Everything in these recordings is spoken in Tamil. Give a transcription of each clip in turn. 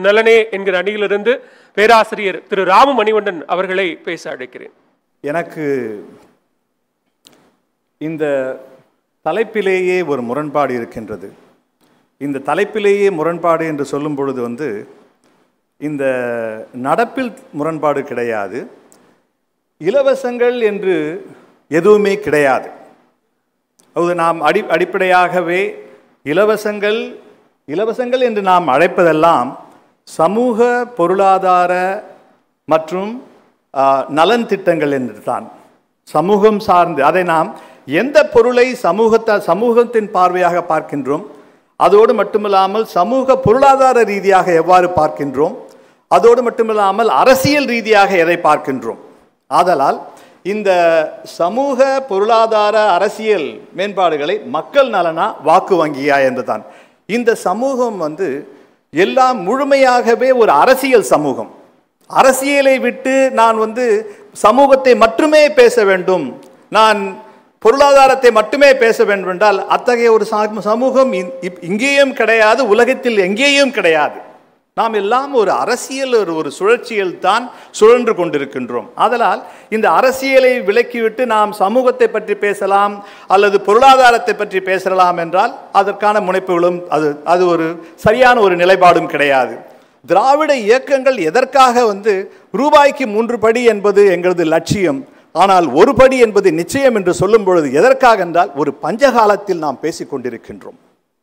நலனே என்கிற அணியிலிருந்து பேராசிரியர் திரு ராம மணிவண்ணன் அவர்களை பேச அழைக்கிறேன் எனக்கு இந்த தலைப்பிலேயே ஒரு முரண்பாடு இருக்கின்றது இந்த தலைப்பிலேயே முரண்பாடு என்று சொல்லும் பொழுது வந்து இந்த நடப்பில் முரண்பாடு கிடையாது இலவசங்கள் என்று எதுவுமே கிடையாது அது நாம் அடி அடிப்படையாகவே இலவசங்கள் இலவசங்கள் என்று நாம் அழைப்பதெல்லாம் சமூக பொருளாதார மற்றும் ஆ, நலன் திட்டங்கள் என்று தான் சமூகம் சார்ந்து அதை நாம் எந்த பொருளை சமூகத்தை சமூகத்தின் பார்வையாக பார்க்கின்றோம் அதோடு மட்டுமில்லாமல் சமூக பொருளாதார ரீதியாக எவ்வாறு பார்க்கின்றோம் அதோடு மட்டுமில்லாமல் அரசியல் ரீதியாக எதை பார்க்கின்றோம் ஆதலால் இந்த சமூக பொருளாதார அரசியல் மேம்பாடுகளை மக்கள் நலனா வாக்கு வங்கியா என்றுதான் இந்த சமூகம் வந்து எல்லாம் முழுமையாகவே ஒரு அரசியல் சமூகம் அரசியலை விட்டு நான் வந்து சமூகத்தை மட்டுமே பேச வேண்டும் நான் பொருளாதாரத்தை மட்டுமே பேச வேண்டும் என்றால் அத்தகைய ஒரு சா- சமூகம் இ- இப்- இங்கேயும் கிடையாது உலகத்தில் எங்கேயும் கிடையாது நாம் எல்லாம் ஒரு அரசியல் ஒரு ஒரு சுழற்சியில் தான் சுழன்று கொண்டிருக்கின்றோம் ஆதலால் இந்த அரசியலை விலக்கிவிட்டு நாம் சமூகத்தை பற்றி பேசலாம் அல்லது பொருளாதாரத்தை பற்றி பேசலாம் என்றால் அதற்கான முனைப்புகளும் அது அது ஒரு சரியான ஒரு நிலைப்பாடும் கிடையாது திராவிட இயக்கங்கள் எதற்காக வந்து ரூபாய்க்கு மூன்று படி என்பது எங்களது லட்சியம் ஆனால் ஒரு படி என்பது நிச்சயம் என்று சொல்லும் பொழுது எதற்காக என்றால் ஒரு பஞ்சகாலத்தில் நாம் பேசிக் கொண்டிருக்கின்றோம்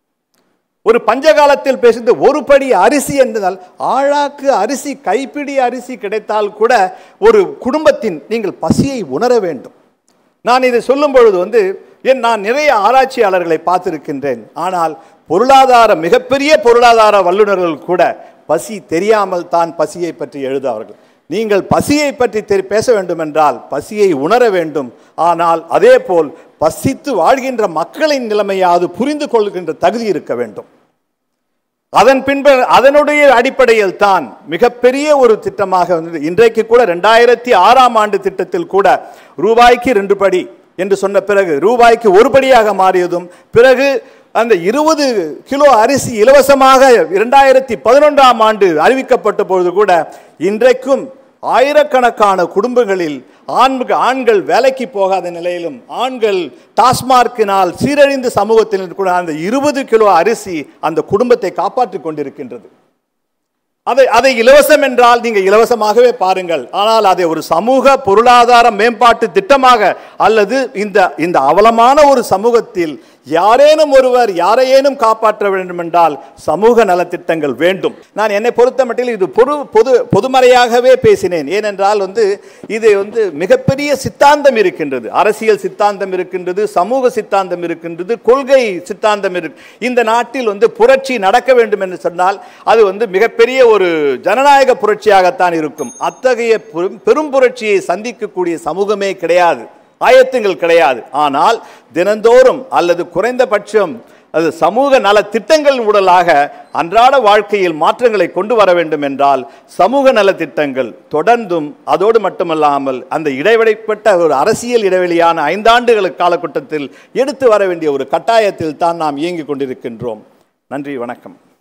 ஒரு பஞ்சகாலத்தில் பேசுவது ஒரு படி அரிசி என்றால் ஆழாக்கு அரிசி கைப்பிடி அரிசி கிடைத்தால் கூட ஒரு குடும்பத்தின் நீங்கள் பசியை உணர வேண்டும் நான் இதை சொல்லும் பொழுது வந்து என் நான் நிறைய ஆராய்ச்சியாளர்களை பார்த்திருக்கின்றேன் ஆனால் பொருளாதார மிகப்பெரிய பொருளாதார வல்லுநர்கள் கூட பசி தெரியாமல் தான் பசியை பற்றி எழுதுவார்கள் நீங்கள் பசியை பற்றி தெரி பேச வேண்டும் என்றால் பசியை உணர வேண்டும் ஆனால் அதே போல் பசித்து வாழ்கின்ற மக்களின் நிலைமையாவது புரிந்து கொள்கின்ற தகுதி இருக்க வேண்டும் அதன் பின்பு அதனுடைய அடிப்படையில் தான் மிகப்பெரிய ஒரு திட்டமாக வந்தது இன்றைக்கு கூட ரெண்டாயிரத்தி ஆறாம் ஆண்டு திட்டத்தில் கூட ரூபாய்க்கு ரெண்டு படி என்று சொன்ன பிறகு ரூபாய்க்கு ஒரு படியாக மாறியதும் பிறகு அந்த இருபது கிலோ அரிசி இலவசமாக இரண்டாயிரத்தி பதினொன்றாம் ஆண்டு அறிவிக்கப்பட்ட பொழுது கூட இன்றைக்கும் ஆயிரக்கணக்கான குடும்பங்களில் ஆண்கள் ஆண்கள் வேலைக்கு போகாத நிலையிலும் ஆண்கள் டாஸ்மார்க்கினால் சீரழிந்த சமூகத்தில் கூட அந்த இருபது கிலோ அரிசி அந்த குடும்பத்தை காப்பாற்றிக் கொண்டிருக்கின்றது அதை அதை இலவசம் என்றால் நீங்க இலவசமாகவே பாருங்கள் ஆனால் அதை ஒரு சமூக பொருளாதார மேம்பாட்டு திட்டமாக அல்லது இந்த இந்த அவலமான ஒரு சமூகத்தில் யாரேனும் ஒருவர் யாரையேனும் காப்பாற்ற வேண்டும் என்றால் சமூக நலத்திட்டங்கள் வேண்டும் நான் என்னை பொறுத்த மட்டில் இது பொது பொது பொதுமறையாகவே பேசினேன் ஏனென்றால் வந்து இது வந்து மிகப்பெரிய சித்தாந்தம் இருக்கின்றது அரசியல் சித்தாந்தம் இருக்கின்றது சமூக சித்தாந்தம் இருக்கின்றது கொள்கை சித்தாந்தம் இருக்கு இந்த நாட்டில் வந்து புரட்சி நடக்க வேண்டும் என்று சொன்னால் அது வந்து மிகப்பெரிய ஒரு ஜனநாயக புரட்சியாகத்தான் இருக்கும் அத்தகைய பெரும்- பெரும் புரட்சியை சந்திக்கக்கூடிய சமூகமே கிடையாது ஆயத்தங்கள் கிடையாது ஆனால் தினந்தோறும் அல்லது குறைந்தபட்சம் அது சமூக நல திட்டங்கள் ஊடலாக அன்றாட வாழ்க்கையில் மாற்றங்களை கொண்டு வர வேண்டும் என்றால் சமூக நல திட்டங்கள் தொடர்ந்தும் அதோடு மட்டுமல்லாமல் அந்த இடைவெளிப்பட்ட ஒரு அரசியல் இடைவெளியான ஐந்தாண்டுகள் காலகட்டத்தில் எடுத்து வர வேண்டிய ஒரு கட்டாயத்தில் தான் நாம் இயங்கிக் கொண்டிருக்கின்றோம் நன்றி வணக்கம்